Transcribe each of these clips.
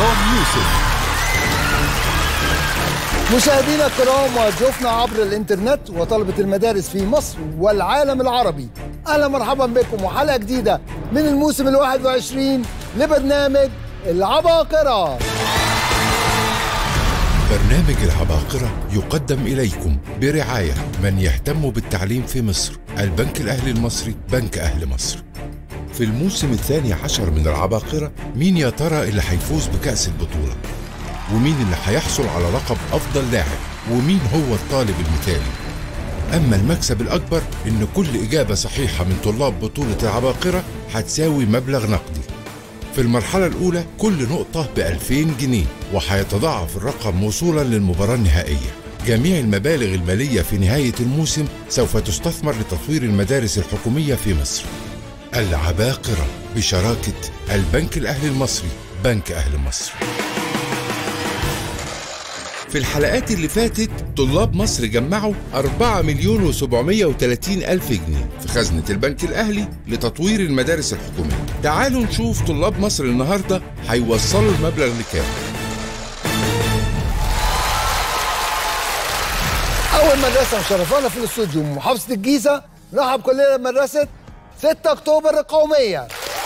عصام يوسف مشاهدينا الكرام وضيوفنا عبر الانترنت وطلبة المدارس في مصر والعالم العربي اهلا مرحبا بكم وحلقة جديدة من الموسم الواحد وعشرين لبرنامج العباقرة برنامج العباقرة يقدم إليكم برعاية من يهتم بالتعليم في مصر البنك الأهلي المصري بنك أهل مصر في الموسم الثاني عشر من العباقرة مين يا ترى اللي هيفوز بكأس البطولة ومين اللي هيحصل على لقب أفضل لاعب ومين هو الطالب المثالي أما المكسب الأكبر إن كل إجابة صحيحة من طلاب بطولة العباقرة هتساوي مبلغ نقدي في المرحلة الأولى كل نقطة ب 2000 جنيه وهيتضاعف الرقم وصولا للمباراة النهائية جميع المبالغ المالية في نهاية الموسم سوف تستثمر لتطوير المدارس الحكومية في مصر العباقرة بشراكة البنك الأهلي المصري بنك أهل مصر في الحلقات اللي فاتت طلاب مصر جمعوا 4 مليون و730 ألف جنيه في خزنة البنك الأهلي لتطوير المدارس الحكومية تعالوا نشوف طلاب مصر النهاردة هيوصلوا المبلغ لكام أول مدرسة مشرفانا في الاستوديو من محافظة الجيزة نرحب كلنا بمدرسة 6 أكتوبر القومية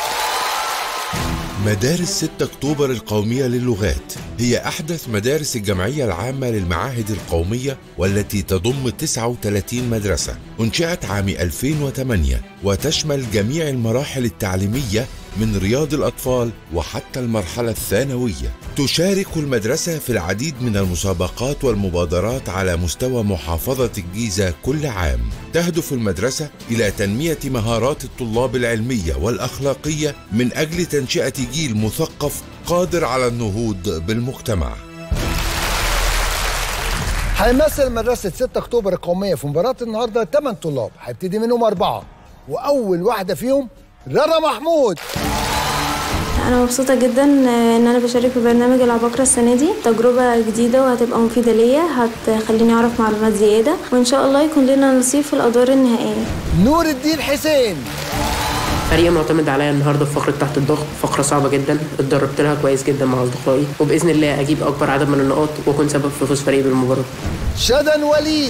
مدارس 6 أكتوبر القومية للغات هي أحدث مدارس الجمعية العامة للمعاهد القومية والتي تضم 39 مدرسة أنشئت عام 2008 وتشمل جميع المراحل التعليمية من رياض الأطفال وحتى المرحلة الثانوية تشارك المدرسة في العديد من المسابقات والمبادرات على مستوى محافظة الجيزة كل عام تهدف المدرسة إلى تنمية مهارات الطلاب العلمية والأخلاقية من أجل تنشئة جيل مثقف قادر على النهوض بالمجتمع هيمثل مدرسة 6 أكتوبر القومية في مباراة النهاردة 8 طلاب هيبتدي منهم أربعة وأول واحدة فيهم رنا محمود أنا مبسوطة جدا إن أنا بشارك في برنامج العباقرة السنة دي تجربة جديدة وهتبقى مفيدة ليا هتخليني أعرف معلومات زيادة وإن شاء الله يكون لنا نصيب في الأدوار النهائية نور الدين حسين فريق معتمد عليا النهارده في فقره تحت الضغط فقره صعبه جدا اتدربت لها كويس جدا مع اصدقائي وباذن الله اجيب اكبر عدد من النقاط واكون سبب في فوز فريقي بالمباراه شدن وليد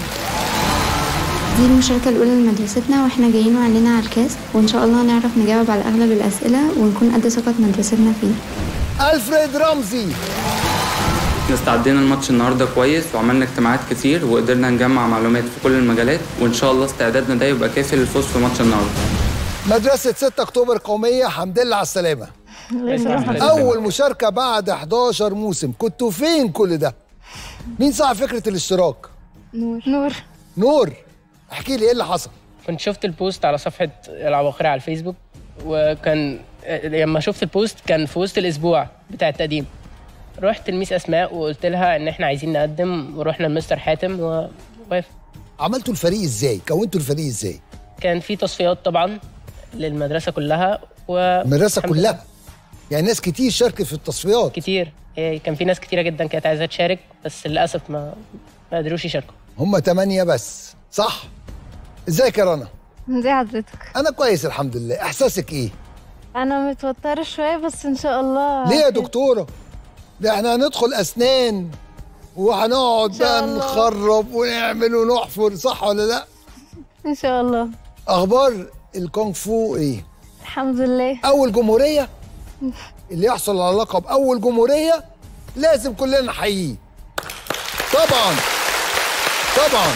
دي المشاركة الأولى لمدرستنا واحنا جايين وعلينا على الكاس وإن شاء الله نعرف نجاوب على أغلب الأسئلة ونكون قد ثقة مدرستنا فيه ألفريد رمزي استعدينا الماتش النهارده كويس وعملنا اجتماعات كتير وقدرنا نجمع معلومات في كل المجالات وان شاء الله استعدادنا ده يبقى كافي للفوز في ماتش النهارده مدرسة 6 أكتوبر القومية حمد لله على السلامة أول مشاركة بعد 11 موسم كنتوا فين كل ده؟ مين صاحب فكرة الاشتراك؟ نور نور نور احكي لي ايه اللي حصل؟ كنت شفت البوست على صفحة العباقرة على الفيسبوك وكان لما شفت البوست كان في وسط الأسبوع بتاع التقديم رحت لميس أسماء وقلت لها إن إحنا عايزين نقدم ورحنا لمستر حاتم ووافق عملتوا الفريق ازاي؟ كونتوا الفريق ازاي؟ كان في تصفيات طبعا للمدرسة كلها و المدرسة الحمد لله كلها يعني ناس كتير شاركت في التصفيات كتير إيه، كان في ناس كتيرة جدا كانت عايزة تشارك بس للأسف ما ما قدروش يشاركوا هم تمانية بس صح؟ ازيك يا رنا؟ ازي حضرتك أنا كويس الحمد لله إحساسك إيه؟ انا متوتره شويه بس ان شاء الله ليه يا دكتورة؟ ده احنا هندخل أسنان وهنقعد شاء بقى الله. نخرب ونعمل ونحفر صح ولا لا؟ ان شاء الله أخبار الكونغ فو إيه؟ الحمد لله أول جمهورية اللي يحصل على لقب أول جمهورية لازم كلنا نحييه طبعا طبعا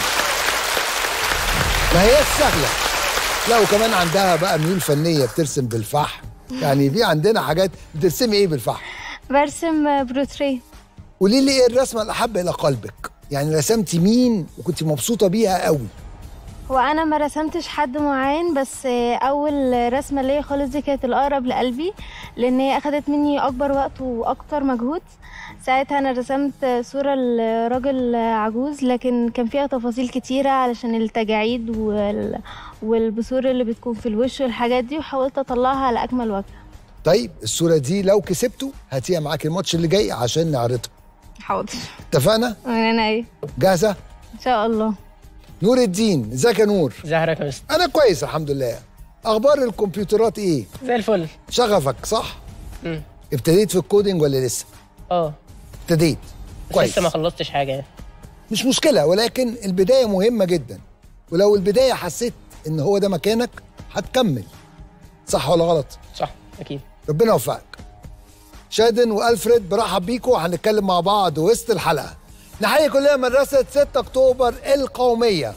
ما هي سهلة لا وكمان عندها بقى ميول فنية بترسم بالفحم يعني في عندنا حاجات بترسمي ايه بالفحم برسم بروتريه قولي لي ايه الرسمة الأحب إلى قلبك يعني رسمتي مين وكنت مبسوطة بيها قوي هو انا ما رسمتش حد معين بس اول رسمه ليا خالص دي كانت الاقرب لقلبي لان هي اخدت مني اكبر وقت واكتر مجهود ساعتها انا رسمت صوره لراجل عجوز لكن كان فيها تفاصيل كتيره علشان التجاعيد وال... والبثور اللي بتكون في الوش والحاجات دي وحاولت اطلعها على اكمل وجه طيب الصورة دي لو كسبتوا هاتيها معاك الماتش اللي جاي عشان نعرضها حاضر اتفقنا؟ انا ايه جاهزة؟ ان شاء الله نور الدين ازيك يا نور؟ زهرة يا مستر أنا كويس الحمد لله أخبار الكمبيوترات إيه؟ زي الفل شغفك صح؟ مم. ابتديت في الكودينج ولا لسه؟ اه ابتديت بس كويس لسه ما خلصتش حاجه يعني مش مشكله ولكن البدايه مهمه جدا ولو البدايه حسيت ان هو ده مكانك هتكمل صح ولا غلط صح اكيد ربنا يوفقك شادن والفريد برحب بيكم هنتكلم مع بعض وسط الحلقه نحيي كليه مدرسه 6 اكتوبر القوميه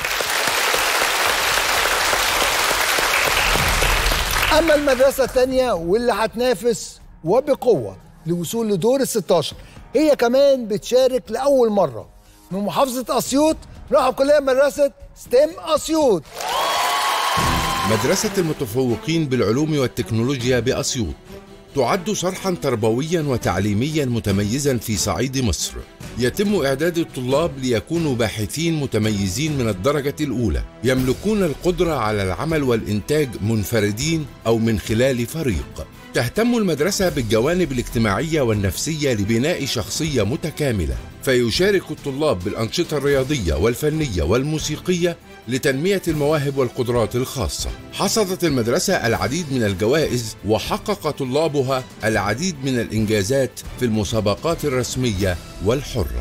اما المدرسه الثانيه واللي هتنافس وبقوه لوصول لدور ال 16 هي كمان بتشارك لاول مره من محافظه اسيوط راحوا كليه مدرسه ستيم اسيوط مدرسة المتفوقين بالعلوم والتكنولوجيا بأسيوط تعد صرحا تربويا وتعليميا متميزا في صعيد مصر يتم إعداد الطلاب ليكونوا باحثين متميزين من الدرجة الأولى يملكون القدرة على العمل والإنتاج منفردين أو من خلال فريق تهتم المدرسة بالجوانب الاجتماعية والنفسية لبناء شخصية متكاملة فيشارك الطلاب بالأنشطة الرياضية والفنية والموسيقية لتنمية المواهب والقدرات الخاصة. حصدت المدرسة العديد من الجوائز وحقق طلابها العديد من الإنجازات في المسابقات الرسمية والحرة.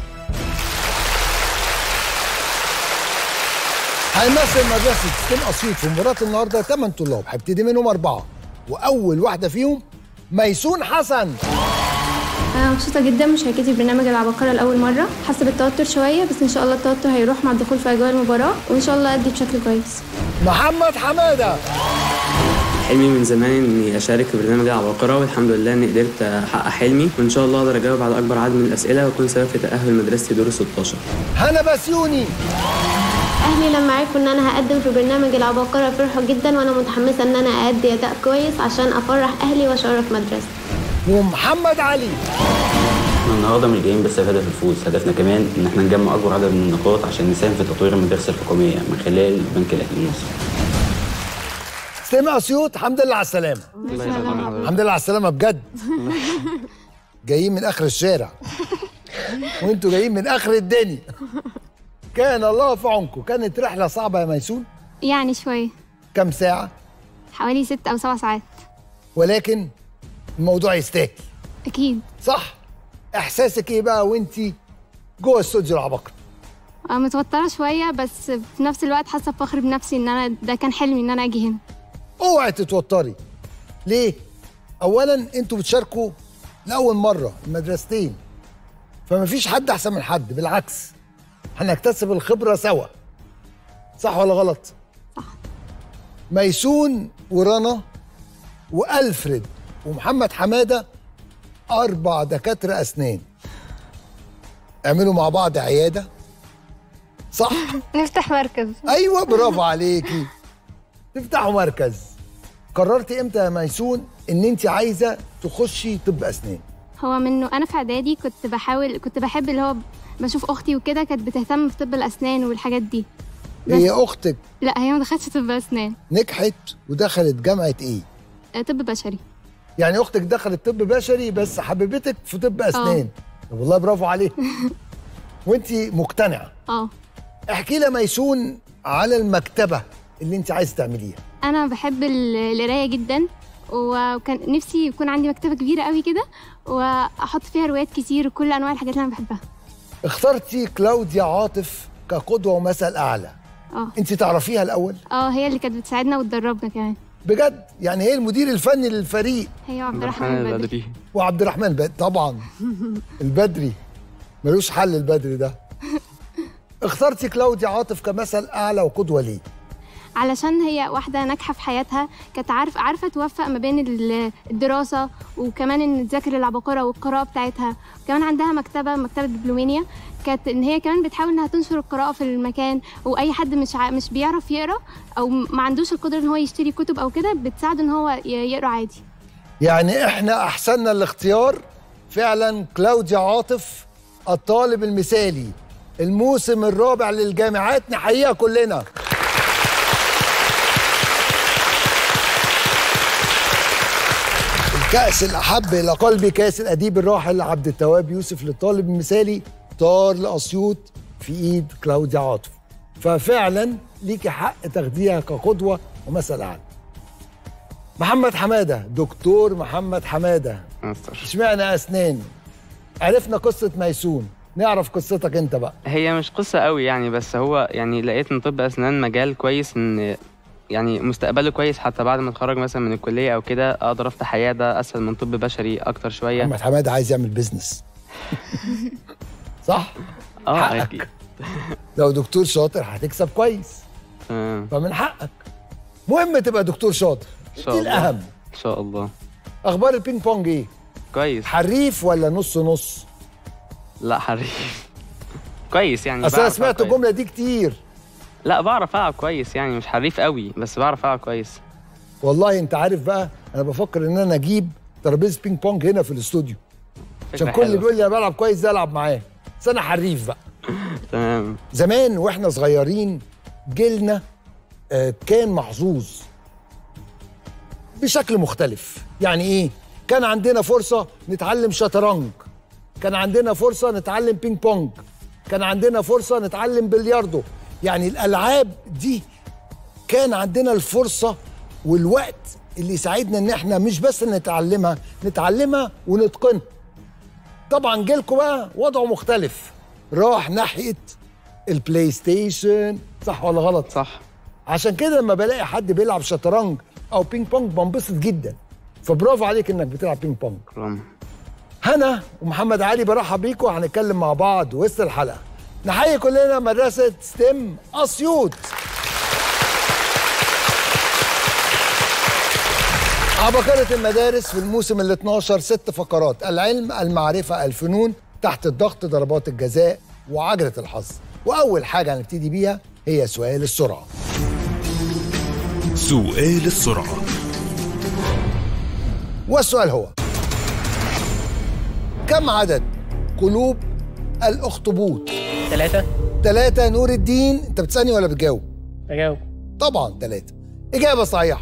هيمثل مدرسة ستيم أسيوط في مباراة النهاردة 8 طلاب هيبتدي منهم أربعة وأول واحدة فيهم ميسون حسن انا مبسوطه جدا بمشاركتي في برنامج العباقره لاول مره حاسه بالتوتر شويه بس ان شاء الله التوتر هيروح مع الدخول في اجواء المباراه وان شاء الله ادي بشكل كويس محمد حمادة حلمي من زمان اني اشارك في برنامج العباقرة والحمد لله اني قدرت احقق حلمي وان شاء الله اقدر اجاوب على اكبر عدد من الاسئله واكون سبب في تاهل مدرستي دور ال 16 هنا بسيوني اهلي لما عرفوا ان انا هقدم في برنامج العباقرة فرحوا جدا وانا متحمسه ان انا اادي اداء كويس عشان افرح اهلي واشرف مدرستي ومحمد علي احنا النهارده مش جايين بس هدف الفوز هدفنا كمان ان احنا نجمع اكبر عدد من النقاط عشان نساهم في تطوير المدارس الحكوميه من خلال البنك الاهلي المصري ستيم أسيوط الحمد لله على السلامة الحمد لله على السلامة بجد جايين من آخر الشارع وانتوا جايين من آخر الدنيا كان الله في عونكم كانت رحلة صعبة يا ميسون يعني شوية كم ساعة حوالي ست أو سبع ساعات ولكن الموضوع يستاهل أكيد صح احساسك ايه بقى وانت جوه استوديو العباقرة أه، متوترة شوية بس في نفس الوقت حاسة بفخر بنفسي إن أنا ده كان حلمي إن أنا أجي هنا اوعي تتوتري ليه اولا انتوا بتشاركوا لاول مره المدرستين فما فيش حد احسن من حد بالعكس هنكتسب الخبره سوا صح ولا غلط صح ميسون ورنا والفريد ومحمد حماده اربع دكاتره اسنان اعملوا مع بعض عياده صح نفتح مركز ايوه برافو عليكي تفتحوا مركز قررتي امتى يا ميسون ان انت عايزه تخشي طب اسنان هو منه أنا في إعدادي كنت بحاول كنت بحب اللي هو بشوف أختي وكده كانت بتهتم في طب الأسنان والحاجات دي بس- هي اختك لا هي ما دخلتش طب أسنان نجحت ودخلت جامعه ايه أه، طب بشري يعني اختك دخلت طب بشري بس حبيبتك في طب اسنان طب والله برافو عليك وانت مقتنعه اه احكي لي ميسون على المكتبه اللي انت عايز تعمليها انا بحب ال- القرايه جدا وكان نفسي يكون عندي مكتبه كبيره قوي كده واحط فيها روايات كتير وكل انواع الحاجات اللي انا بحبها اخترتي كلاوديا عاطف كقدوه ومثل اعلى اه انت تعرفيها الاول اه هي اللي كانت بتساعدنا وتدربنا كمان بجد يعني هي المدير الفني للفريق هي عبد الرحمن البدري وعبد الرحمن بدري طبعا البدري ملوش حل البدري ده اخترتي كلاوديا عاطف كمثل اعلى وقدوه ليه علشان هي واحده ناجحه في حياتها كانت عارف عارفه توفق ما بين ال- الدراسه وكمان ان تذاكر العباقره والقراءه بتاعتها كمان عندها مكتبه مكتبه دبلومينيا كانت ان هي كمان بتحاول انها تنشر القراءه في المكان واي حد مش ع... مش بيعرف يقرا او ما عندوش القدره ان هو يشتري كتب او كده بتساعده ان هو ي- يقرا عادي يعني احنا احسننا الاختيار فعلا كلاوديا عاطف الطالب المثالي الموسم الرابع للجامعات نحييها كلنا الكأس الأحب إلى قلبي كأس الأديب الراحل عبد التواب يوسف للطالب المثالي طار لأسيوط في إيد كلاوديا عاطف ففعلا ليكي حق تاخديها كقدوة ومثل أعلى محمد حمادة دكتور محمد حمادة اشمعنى أسنان عرفنا قصه ميسون نعرف قصتك انت بقى هي مش قصة قوي يعني بس هو يعني لقيت ان طب اسنان مجال كويس ان يعني مستقبله كويس حتى بعد ما اتخرج مثلا من الكلية او كده اقدر افتح عيادة اسهل من طب بشري اكتر شوية محمد حماده عايز يعمل بيزنس صح اه حقك. اكيد لو دكتور شاطر هتكسب كويس تمام فمن حقك مهم تبقى دكتور شاطر ان شاء دي الله الاهم ان شاء الله اخبار البينج بونج ايه كويس حريف ولا نص نص لا حريف كويس يعني اصل انا بعرف ألعب سمعت كويس. الجمله دي كتير لا بعرف العب كويس يعني مش حريف قوي بس بعرف العب كويس والله انت عارف بقى انا بفكر ان انا اجيب ترابيزه بينج بونج هنا في الاستوديو عشان فكرة كل اللي حلوة. بيقول لي انا بلعب كويس ده العب معاه بس انا حريف بقى تمام زمان واحنا صغيرين جيلنا آه، كان محظوظ بشكل مختلف يعني ايه كان عندنا فرصة نتعلم شطرنج كان عندنا فرصة نتعلم بينج بونج كان عندنا فرصة نتعلم بلياردو يعني الألعاب دي كان عندنا الفرصة والوقت اللي يساعدنا ان احنا مش بس نتعلمها نتعلمها ونتقنها طبعا جيلكم بقى وضعه مختلف راح ناحية البلاي ستيشن صح ولا غلط صح عشان كده لما بلاقي حد بيلعب شطرنج او بينج بونج بنبسط جدا فبرافو عليك انك بتلعب بينج بونج كرم هنا ومحمد علي برحب بيكم هنتكلم مع بعض وسط الحلقه نحيي كلنا مدرسه ستيم اسيوط عبقرة المدارس في الموسم ال 12 ست فقرات العلم المعرفة الفنون تحت الضغط ضربات الجزاء وعجلة الحظ وأول حاجة هنبتدي بيها هي سؤال السرعة سؤال السرعة والسؤال هو كم عدد قلوب الأخطبوط؟ ثلاثة ثلاثة نور الدين أنت بتسألني ولا بتجاوب؟ بجاوب طبعا ثلاثة إجابة صحيحة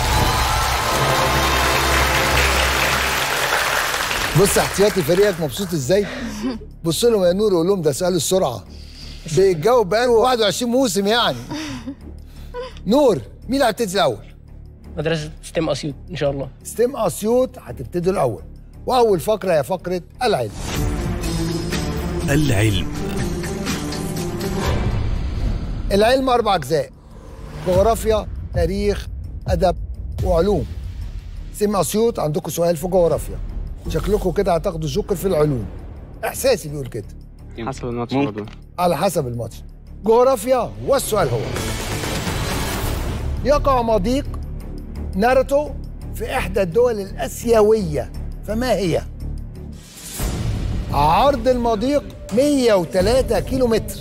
بص احتياطي فريقك مبسوط ازاي؟ بص لهم يا نور وقول لهم ده سؤال السرعة بيتجاوب بقاله 21 موسم يعني نور مين اللي هيبتدي الأول؟ مدرسة ستيم أسيوط إن شاء الله ستيم أسيوط هتبتدوا الأول وأول فقرة هي فقرة العلم العلم العلم أربع أجزاء جغرافيا تاريخ أدب وعلوم سيم أسيوط عندكم سؤال في جغرافيا شكلكم كده هتاخدوا جوكر في العلوم إحساسي بيقول كده حسب الماتش برضه على حسب الماتش جغرافيا والسؤال هو يقع مضيق ناروتو في إحدى الدول الآسيوية فما هي؟ عرض المضيق 103 كيلو متر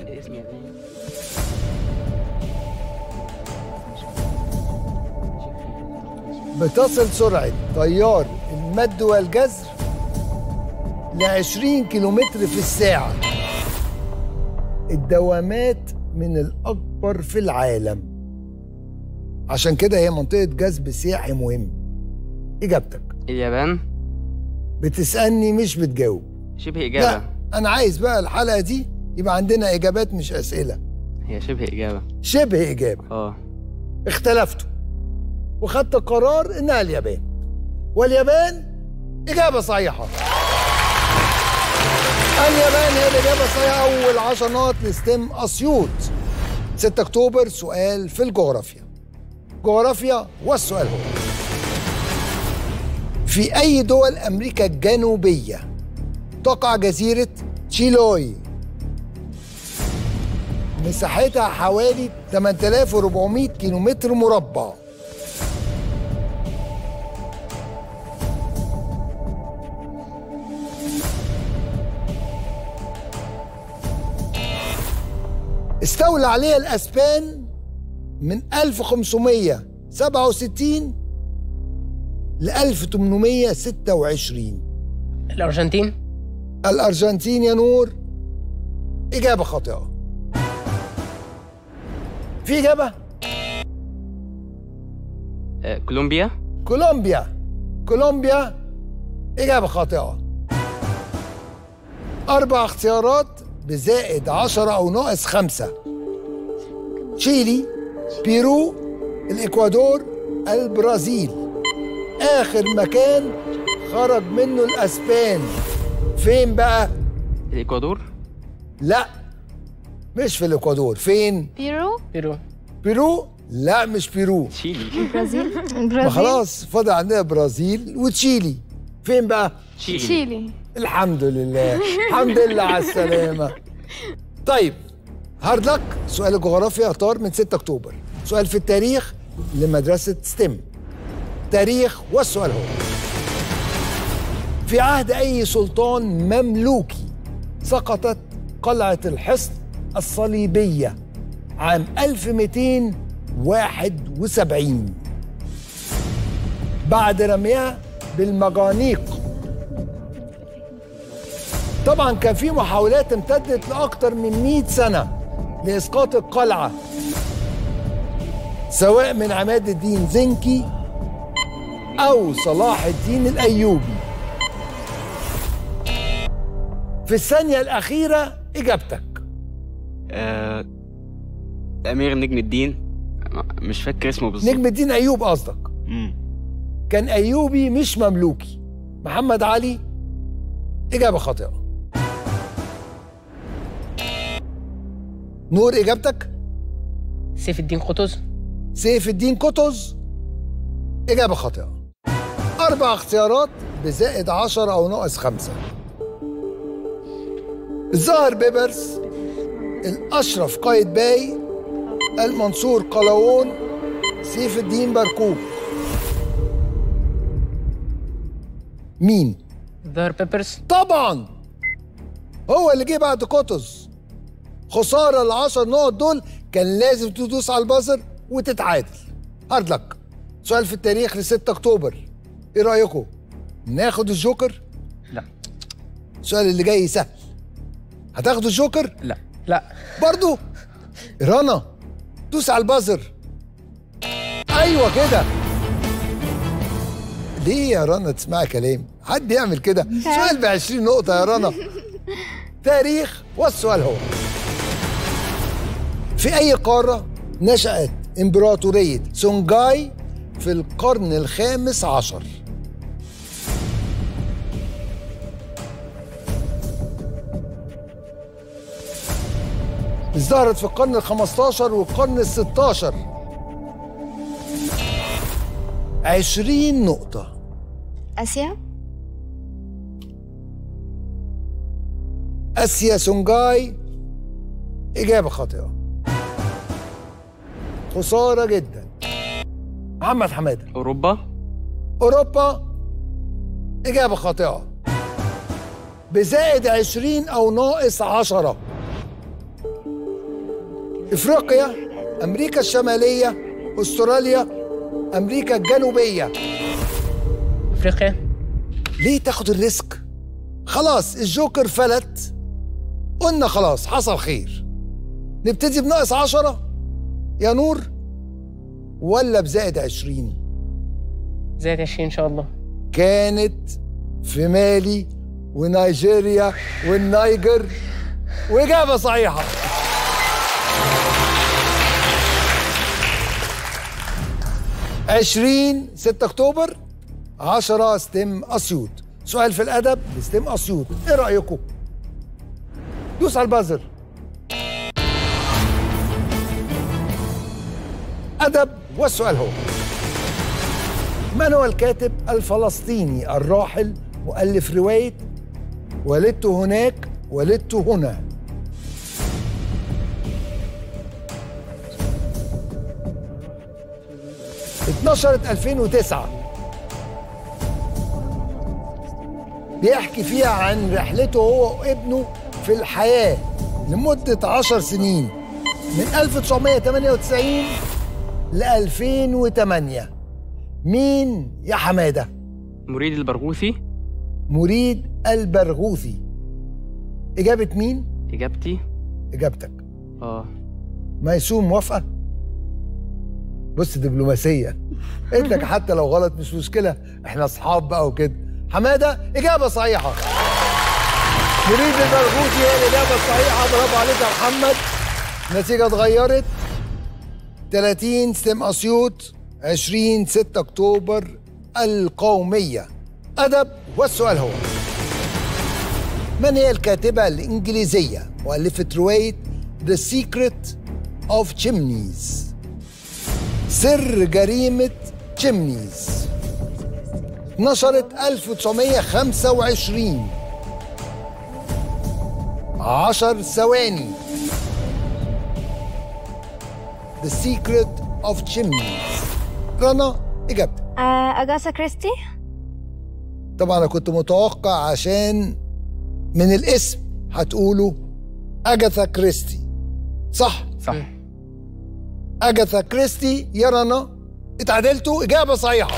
بتصل سرعة تيار المد والجزر ل 20 كيلومتر في الساعة الدوامات من الأكبر في العالم عشان كده هي منطقة جذب سياحي مهم إجابتك اليابان بتسألني مش بتجاوب شبه لا إجابة أنا عايز بقى الحلقة دي يبقى عندنا إجابات مش أسئلة هي شبه إجابة شبه إجابة اه اختلفتوا وخدت قرار إنها اليابان واليابان إجابة صحيحة اليابان هي الإجابة الصحيحة أول عشر نقط لستيم أسيوط 6 أكتوبر سؤال في الجغرافيا جغرافيا والسؤال هو في أي دول أمريكا الجنوبية تقع جزيرة تشيلوي مساحتها حوالي 8400 كيلومتر مربع استولى عليها الأسبان من 1567 ل 1826 الأرجنتين الأرجنتين يا نور إجابة خاطئة في إجابة آه، كولومبيا كولومبيا كولومبيا إجابة خاطئة أربع اختيارات بزائد عشرة أو ناقص خمسة تشيلي بيرو الإكوادور البرازيل آخر مكان خرج منه الأسبان فين بقى الاكوادور لا مش في الاكوادور فين بيرو بيرو بيرو لا مش بيرو تشيلي البرازيل ما البرازيل خلاص فاضل عندنا برازيل وتشيلي فين بقى تشيلي تشيلي الحمد لله الحمد لله على السلامة طيب هارد لك سؤال الجغرافيا اختار من 6 اكتوبر سؤال في التاريخ لمدرسة ستيم تاريخ والسؤال هو في عهد أي سلطان مملوكي سقطت قلعة الحصن الصليبية عام 1271 بعد رميها بالمجانيق طبعا كان في محاولات امتدت لاكثر من 100 سنه لاسقاط القلعه سواء من عماد الدين زنكي او صلاح الدين الايوبي في الثانيه الاخيره اجابتك آه... امير نجم الدين مش فاكر اسمه بالظبط نجم الدين ايوب قصدك مم. كان ايوبي مش مملوكي محمد علي اجابه خاطئه نور اجابتك سيف الدين قطز سيف الدين قطز إجابة خاطئة أربع اختيارات بزائد عشرة أو ناقص خمسة الظاهر بيبرس الأشرف قايد باي المنصور قلاوون سيف الدين بركوب مين؟ ظهر بيبرز طبعا هو اللي جه بعد قطز خسارة العشر نقط دول كان لازم تدوس على البازر وتتعادل هارد لك سؤال في التاريخ ل 6 اكتوبر ايه رايكم ناخد الجوكر لا السؤال اللي جاي سهل هتاخدوا الجوكر لا لا برضو رنا دوس على البازر ايوه كده ليه يا رنا تسمعي كلام حد يعمل كده سؤال ب 20 نقطه يا رنا تاريخ والسؤال هو في أي قارة نشأت إمبراطورية سونجاي في القرن الخامس عشر؟ ظهرت في القرن الخمستاشر والقرن الستاشر عشرين نقطة آسيا آسيا سونجاي إجابة خاطئة خسارة جدا محمد حمادة اوروبا أوروبا إجابة خاطئة بزائد عشرين أو ناقص عشرة إفريقيا أمريكا الشمالية أستراليا أمريكا الجنوبية افريقيا ليه تاخد الريسك خلاص الجوكر فلت قلنا خلاص حصل خير نبتدي بناقص عشرة يا نور ولا بزائد عشرين زائد 20 ان شاء الله كانت في مالي ونيجيريا والنيجر وإجابة صحيحة عشرين ستة أكتوبر عشرة ستيم أسيوط سؤال في الأدب لستيم أسيوط إيه رأيكم؟ دوس على البازر أدب والسؤال هو من هو الكاتب الفلسطيني الراحل مؤلف رواية ولدت هناك ولدت هنا اتنشرت 2009 بيحكي فيها عن رحلته هو وابنه في الحياة لمدة عشر سنين من 1998 ل 2008 مين يا حمادة؟ مريد البرغوثي مريد البرغوثي إجابة مين؟ اجابتي إجابتك اه ميسوم موافقة؟ بص دبلوماسية قلت لك حتى لو غلط مش مشكلة احنا أصحاب بقى وكده حمادة إجابة صحيحة مريد البرغوثي هي الإجابة الصحيحة برافو عليك يا محمد النتيجة اتغيرت 30 ستيم أسيوط 20 6 أكتوبر القومية أدب والسؤال هو من هي الكاتبة الإنجليزية مؤلفة رواية The Secret of Chimneys سر جريمة تشيمنيز نشرت 1925 عشر ثواني The Secret of Chimneys رنا إجابتك آه، أجاسا كريستي طبعا أنا كنت متوقع عشان من الاسم هتقولوا أجاثا كريستي صح؟ صح أجاثا كريستي يا رنا اتعادلتوا إجابة صحيحة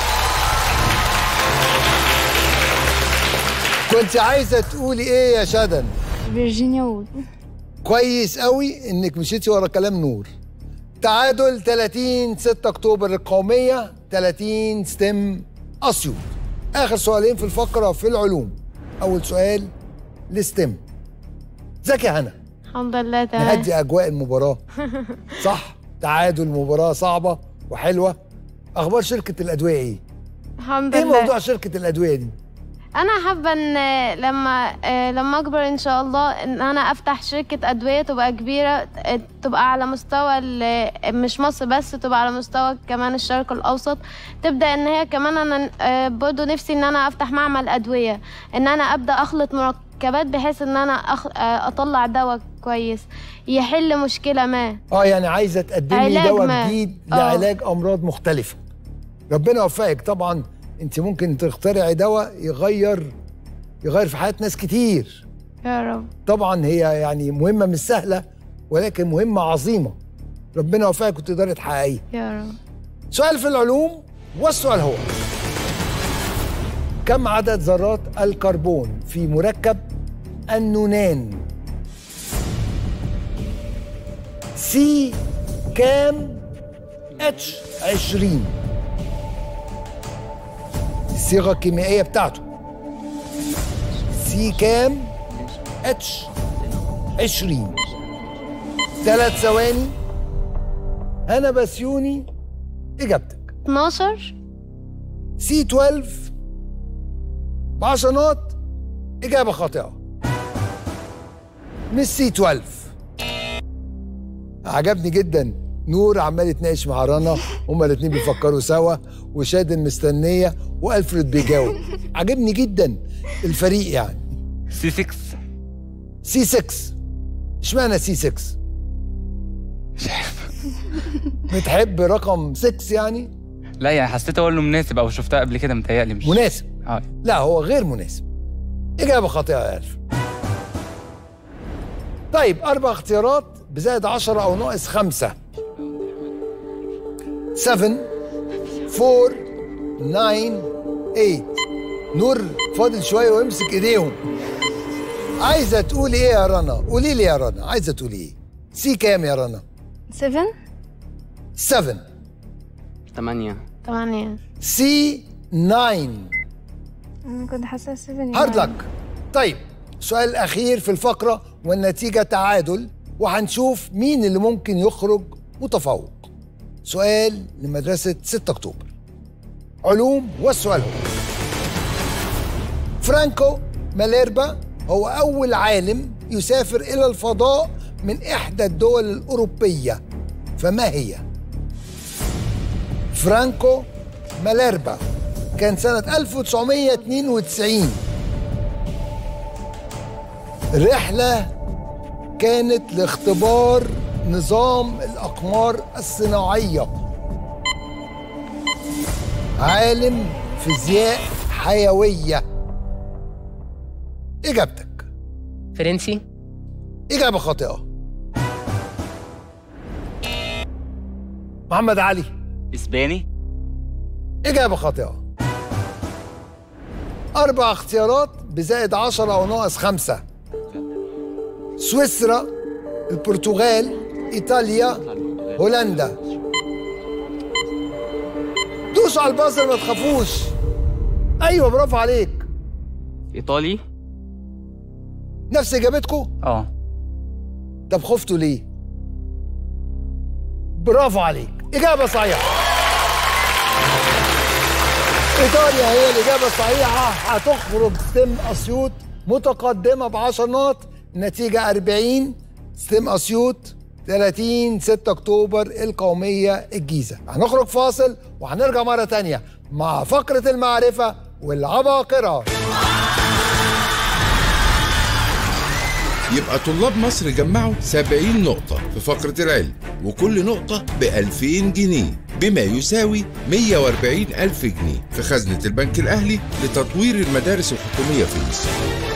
كنت عايزة تقولي إيه يا شدن؟ فيرجينيا وود كويس قوي إنك مشيتي ورا كلام نور تعادل 30 6 أكتوبر القومية 30 ستيم أسيوط آخر سؤالين في الفقرة في العلوم أول سؤال لستيم ازيك يا هنا الحمد لله تمام نهدي أجواء المباراة صح تعادل مباراة صعبة وحلوة أخبار شركة الأدوية إيه؟ الحمد إيه لله موضوع شركة الأدوية دي؟ انا حابه ان لما آه، لما اكبر ان شاء الله ان انا افتح شركه ادويه تبقى كبيره آه، تبقى على مستوى ال- مش مصر بس تبقى على مستوى كمان الشرق الاوسط تبدا ان هي كمان انا آه، برضو نفسي ان انا افتح معمل ادويه ان انا ابدا اخلط مركبات بحيث ان انا أخ... آه، اطلع دواء كويس يحل مشكله ما اه يعني عايزه تقدمي علاج دواء ما. جديد آه. لعلاج امراض مختلفه ربنا يوفقك طبعا انت ممكن تخترعي دواء يغير يغير في حياه ناس كتير يا رب طبعا هي يعني مهمه مش سهله ولكن مهمه عظيمه ربنا يوفقك وتقدري تحققيها يا رب سؤال في العلوم والسؤال هو كم عدد ذرات الكربون في مركب النونان سي كام اتش 20 الصيغه الكيميائيه بتاعته سي كام اتش 20 ثلاث ثواني هنا بسيوني اجابتك 12 سي 12 ب 10 نقط إجابة خاطئة مش سي 12 عجبني جدا نور عمال يتناقش مع رنا هما الاتنين بيفكروا سوا وشادن مستنية وألفريد بيجاوب عجبني جدا الفريق يعني سي 6 سي 6 اشمعنى سي 6 مش عارف بتحب رقم 6 يعني لا يعني حسيت هو انه مناسب او شفتها قبل كده متهيألي مش مناسب اه لا هو غير مناسب إجابة خاطئة يا ألف طيب أربع اختيارات بزائد عشرة أو ناقص خمسة 7 4 9 8 نور فاضل شوية ويمسك إيديهم عايزة تقولي إيه يا رنا؟ قولي لي يا رنا عايزة تقولي إيه؟ سي كام يا رنا؟ 7 7 8 8 سي 9 انا كنت حاسه 7 هارد لك طيب السؤال الاخير في الفقره والنتيجه تعادل وهنشوف مين اللي ممكن يخرج متفوق سؤال لمدرسه 6 اكتوبر علوم والسؤال هو فرانكو ماليربا هو اول عالم يسافر الى الفضاء من احدى الدول الاوروبيه فما هي فرانكو ماليربا كان سنة 1992 رحلة كانت لاختبار نظام الأقمار الصناعية عالم فيزياء حيوية إجابتك فرنسي إجابة خاطئة محمد علي اسباني إجابة خاطئة أربع اختيارات بزائد عشرة أو ناقص خمسة سويسرا البرتغال إيطاليا هولندا دوسوا على البازر ما تخافوش أيوة برافو عليك ايطالي نفس إجابتكم اه طب خفتوا ليه برافو عليك إجابة صحيحة إيطاليا هي الإجابة الصحيحة هتخرج ستيم أسيوط متقدمة ب 10 نقط النتيجة 40 ستيم أسيوط 30 6 أكتوبر القومية الجيزة هنخرج فاصل وهنرجع مرة تانية مع فقرة المعرفة والعباقرة يبقى طلاب مصر جمعوا 70 نقطة في فقرة العلم وكل نقطة ب 2000 جنيه بما يساوي 140 ألف جنيه في خزنة البنك الأهلي لتطوير المدارس الحكومية في مصر